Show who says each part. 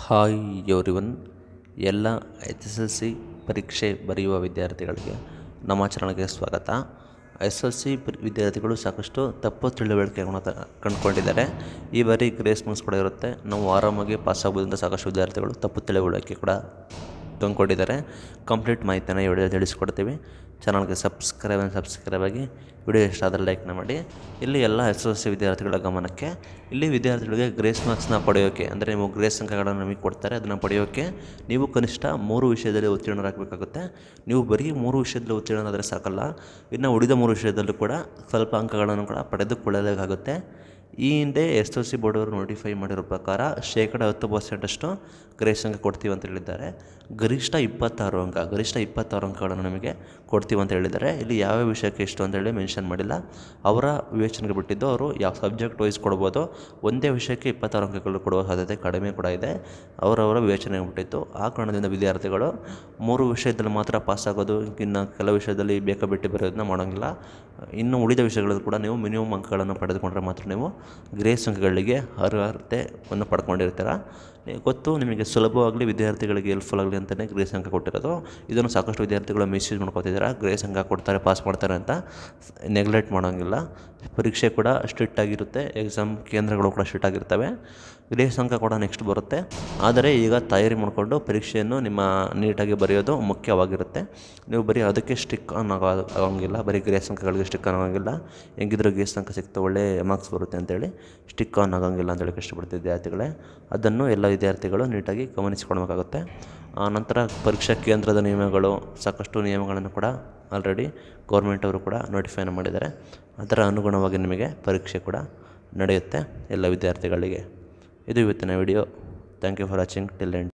Speaker 1: hi everyone ಎಲ್ಲ H S L C ಪರೀಕ್ಷೆ ಬರೆಯುವ ವಿದ್ಯಾರ್ಥಿಗಳಿಗೆ ನಮ್ಮ ಚಾನಲ್ಗೆ ಸ್ವಾಗತ ಎಸ್ ಎಲ್ ಸಿ ವಿದ್ಯಾರ್ಥಿಗಳು ಸಾಕಷ್ಟು ತಪ್ಪು ತಿಳುವಳಿಕೆಗಳನ್ನ ತ- ಕಂಡುಕೊಂಡಿದ್ದಾರೆ ಈ ಬಾರಿ ಗ್ರೇಸ್ ಮಾರ್ಕ್ಸ್ ಕೂಡ ಇರುತ್ತೆ ನಾವು ಆರಾಮಾಗಿ ಪಾಸ್ ಆಗ್ಬೋದು ಅಂತ ಸಾಕಷ್ಟು ವಿದ್ಯಾರ್ಥಿಗಳು ತಪ್ಪು ತಿಳುವಳಿಕೆ ಕೂಡ ತಂದ್ಕೊಂಡಿದ್ದಾರೆ ಕಂಪ್ಲೀಟ್ ಮಾಹಿತಿನ ಈ ವಿಡಿಯೋ ತಿಳಿಸ್ಕೊಡ್ತೀವಿ ಚಾನಲ್ಗೆ ಸಬ್ಸ್ಕ್ರೈಬ್ ಸಬ್ಸ್ಕ್ರೈಬ್ ಆಗಿ ವಿಡಿಯೋ ಇಷ್ಟ ಆದರೆ ಲೈಕ್ನ ಮಾಡಿ ಇಲ್ಲಿ ಎಲ್ಲ ಎಸ್ ಎಲ್ ಸಿ ವಿದ್ಯಾರ್ಥಿಗಳ ಗಮನಕ್ಕೆ ಇಲ್ಲಿ ವಿದ್ಯಾರ್ಥಿಗಳಿಗೆ ಗ್ರೇಸ್ ಮಾರ್ಕ್ಸ್ನ ಪಡೆಯೋಕ್ಕೆ ಅಂದರೆ ನೀವು ಗ್ರೇಸ್ ಅಂಕಗಳನ್ನು ನಮಗೆ ಕೊಡ್ತಾರೆ ಅದನ್ನು ಪಡೆಯೋಕ್ಕೆ ನೀವು ಕನಿಷ್ಠ ಮೂರು ವಿಷಯದಲ್ಲಿ ಉತ್ತೀರ್ಣರಾಗಬೇಕಾಗುತ್ತೆ ನೀವು ಬರೀ ಮೂರು ವಿಷಯದಲ್ಲಿ ಉತ್ತೀರ್ಣರಾದರೆ ಸಾಕಲ್ಲ ಇನ್ನು ಉಳಿದ ಮೂರು ವಿಷಯದಲ್ಲೂ ಕೂಡ ಸ್ವಲ್ಪ ಅಂಕಗಳನ್ನು ಕೂಡ ಪಡೆದುಕೊಳ್ಳಬೇಕಾಗುತ್ತೆ ಈ ಹಿಂದೆ ಎಸ್ ಎಲ್ ಸಿ ಬೋರ್ಡವರು ನೋಟಿಫೈ ಮಾಡಿರೋ ಪ್ರಕಾರ ಶೇಕಡ ಹತ್ತು ಪರ್ಸೆಂಟಷ್ಟು ಗ್ರೇಸ್ ಅಂಕ ಕೊಡ್ತೀವಿ ಅಂತ ಹೇಳಿದ್ದಾರೆ ಗರಿಷ್ಠ ಇಪ್ಪತ್ತಾರು ಅಂಕ ಗರಿಷ್ಠ ಇಪ್ಪತ್ತಾರು ಅಂಕಗಳನ್ನು ನಮಗೆ ಕೊಡ್ತೀವಿ ಅಂತ ಹೇಳಿದ್ದಾರೆ ಇಲ್ಲಿ ಯಾವ್ಯಾವ ವಿಷಯಕ್ಕೆ ಇಷ್ಟು ಅಂತೇಳಿ ಮೆನ್ಷನ್ ಮಾಡಿಲ್ಲ ಅವರ ವಿವೇಚನೆಗೆ ಬಿಟ್ಟಿದ್ದು ಅವರು ಯಾವ ಸಬ್ಜೆಕ್ಟ್ ವೈಸ್ ಕೊಡ್ಬೋದು ಒಂದೇ ವಿಷಯಕ್ಕೆ ಇಪ್ಪತ್ತಾರು ಅಂಕಗಳು ಕೊಡುವ ಸಾಧ್ಯತೆ ಕಡಿಮೆ ಕೂಡ ಇದೆ ಅವರವರ ವಿವೇಚನೆಗೆ ಬಿಟ್ಟಿತ್ತು ಆ ಕಾರಣದಿಂದ ವಿದ್ಯಾರ್ಥಿಗಳು ಮೂರು ವಿಷಯದಲ್ಲಿ ಮಾತ್ರ ಪಾಸ್ ಆಗೋದು ಇನ್ನು ಕೆಲವು ವಿಷಯದಲ್ಲಿ ಬೇಕಾ ಬಿಟ್ಟು ಬರೋದನ್ನ ಮಾಡೋಂಗಿಲ್ಲ ಇನ್ನು ಉಳಿದ ವಿಷಯಗಳಲ್ಲಿ ಕೂಡ ನೀವು ಮಿನಿಮಮ್ ಅಂಕಗಳನ್ನು ಪಡೆದುಕೊಂಡ್ರೆ ಮಾತ್ರ ನೀವು ಗ್ರೇಸ್ ಅಂಕಗಳಿಗೆ ಅರ್ಹತೆಯನ್ನು ಪಡ್ಕೊಂಡಿರ್ತೀರ ನೀವು ಗೊತ್ತು ನಿಮಗೆ ಸುಲಭವಾಗಲಿ ವಿದ್ಯಾರ್ಥಿಗಳಿಗೆ ಹೆಲ್ಪ್ಫುಲ್ ಆಗಲಿ ಅಂತಲೇ ಗ್ರೇಸ್ ಅಂಕ ಕೊಟ್ಟಿರೋದು ಇದನ್ನು ಸಾಕಷ್ಟು ವಿದ್ಯಾರ್ಥಿಗಳು ಮಿಸ್ಯೂಸ್ ಮಾಡ್ಕೋತಿದ್ದಾರೆ ಗ್ರೇಸ್ ಅಂಕ ಕೊಡ್ತಾರೆ ಪಾಸ್ ಮಾಡ್ತಾರೆ ಅಂತ ನೆಗ್ಲೆಕ್ಟ್ ಮಾಡೋಂಗಿಲ್ಲ ಪರೀಕ್ಷೆ ಕೂಡ ಸ್ಟ್ರಿಕ್ಟ್ ಆಗಿರುತ್ತೆ ಎಕ್ಸಾಮ್ ಕೇಂದ್ರಗಳು ಕೂಡ ಸ್ಟ್ರಿಕ್ಟ್ ಆಗಿರ್ತವೆ ಗ್ರೇಸ್ ಅಂಕ ಕೂಡ ನೆಕ್ಸ್ಟ್ ಬರುತ್ತೆ ಆದರೆ ಈಗ ತಯಾರಿ ಮಾಡಿಕೊಂಡು ಪರೀಕ್ಷೆಯನ್ನು ನಿಮ್ಮ ನೀಟಾಗಿ ಬರೆಯೋದು ಮುಖ್ಯವಾಗಿರುತ್ತೆ ನೀವು ಬರೀ ಅದಕ್ಕೆ ಸ್ಟಿಕ್ ಆನ್ ಆಗೋ ಆಗೋಂಗಿಲ್ಲ ಬರೀ ಗ್ರೇಸ್ ಅಂಕಗಳಿಗೆ ಸ್ಟಿಕ್ ಆನ್ ಆಗೋಂಗಿಲ್ಲ ಹೆಂಗಿದ್ರು ಗ್ರೇಸ್ ಅಂಕ ಸಿಕ್ತು ಒಳ್ಳೆ ಮಾರ್ಕ್ಸ್ ಬರುತ್ತೆ ಅಂತೇಳಿ ಸ್ಟಿಕ್ ಆನ್ ಆಗೋಂಗಿಲ್ಲ ಅಂತೇಳಿ ಕಷ್ಟಪಡ್ತಿದ್ದ ವಿದ್ಯಾರ್ಥಿಗಳೇ ಅದನ್ನು ಎಲ್ಲ ವಿದ್ಯಾರ್ಥಿಗಳು ನೀಟಾಗಿ ಗಮನಿಸಿಕೊಳ್ಬೇಕಾಗುತ್ತೆ ಆ ನಂತರ ಪರೀಕ್ಷಾ ಕೇಂದ್ರದ ನಿಯಮಗಳು ಸಾಕಷ್ಟು ನಿಯಮಗಳನ್ನು ಕೂಡ ಆಲ್ರೆಡಿ ಗೌರ್ಮೆಂಟ್ ಅವರು ಕೂಡ ನೋಟಿಫೈನ ಮಾಡಿದ್ದಾರೆ ಅದರ ಅನುಗುಣವಾಗಿ ನಿಮಗೆ ಪರೀಕ್ಷೆ ಕೂಡ ನಡೆಯುತ್ತೆ ಎಲ್ಲ ವಿದ್ಯಾರ್ಥಿಗಳಿಗೆ ಇದು ಇವತ್ತಿನ video thank you for watching till end